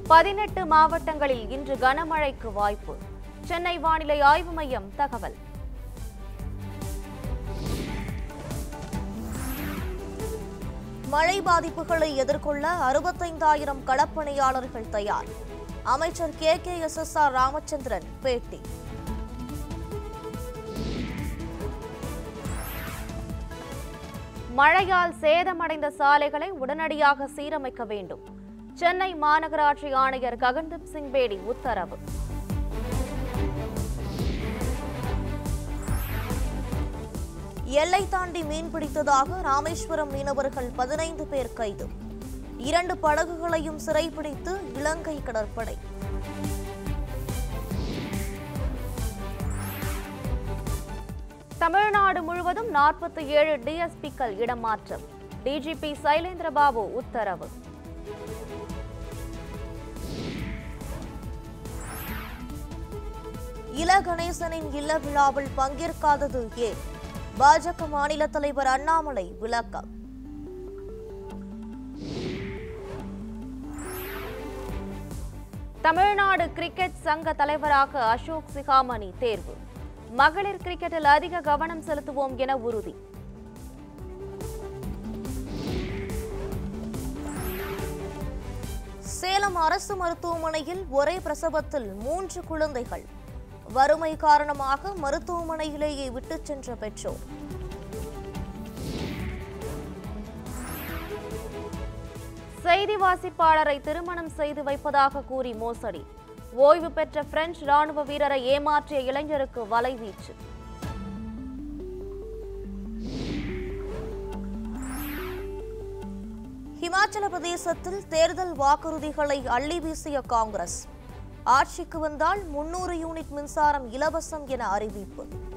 பதினெட்டு மாவட்டங்களில் இன்று கனமழைக்கு வாய்ப்பு சென்னை வானிலை ஆய்வு மையம் தகவல் மழை பாதிப்புகளை எதிர்கொள்ள அறுபத்தைந்தாயிரம் களப்பணியாளர்கள் தயார் அமைச்சர் K K S S R Ramachandran பேட்டி மழையால் சேதமடைந்த சாலைகளை உடனடியாக சீரமைக்க வேண்டும் சென்னை மாநகராட்சி ஆணையர் ககன்தீப் சிங் பேடி உத்தரவு எல்லை தாண்டி மீன் பிடித்ததாக ராமேஸ்வரம் மீனவர்கள் பதினைந்து பேர் கைது இரண்டு படகுகளையும் சிறைப்பிடித்து இலங்கை கடற்படை தமிழ்நாடு முழுவதும் நாற்பத்தி ஏழு டிஎஸ்பிக்கள் இடமாற்றம் டிஜிபி சைலேந்திரபாபு உத்தரவு இல கணேசனின் இல்ல விழாவில் பங்கேற்காதது ஏன் பாஜக மாநில தலைவர் அண்ணாமலை விளக்கம் தமிழ்நாடு கிரிக்கெட் சங்க தலைவராக அசோக் சிகாமணி தேர்வு மகளிர் கிரிக்கெட்டில் அதிக கவனம் செலுத்துவோம் என உறுதி சேலம் அரசு மருத்துவமனையில் ஒரே பிரசவத்தில் மூன்று குழந்தைகள் வறுமை காரணமாக மருத்துவமனையிலேயே விட்டுச் சென்ற பெற்றோர் செய்தி வாசிப்பாளரை திருமணம் செய்து வைப்பதாக கூறி மோசடி ஓய்வு பெற்ற பிரெஞ்சு ராணுவ வீரரை ஏமாற்றிய இளைஞருக்கு வலைவீச்சு ஹிமாச்சல பிரதேசத்தில் தேர்தல் வாக்குறுதிகளை அள்ளி வீசிய காங்கிரஸ் ஆட்சிக்கு வந்தால் முன்னூறு யூனிட் மின்சாரம் இலவசம் என அறிவிப்பு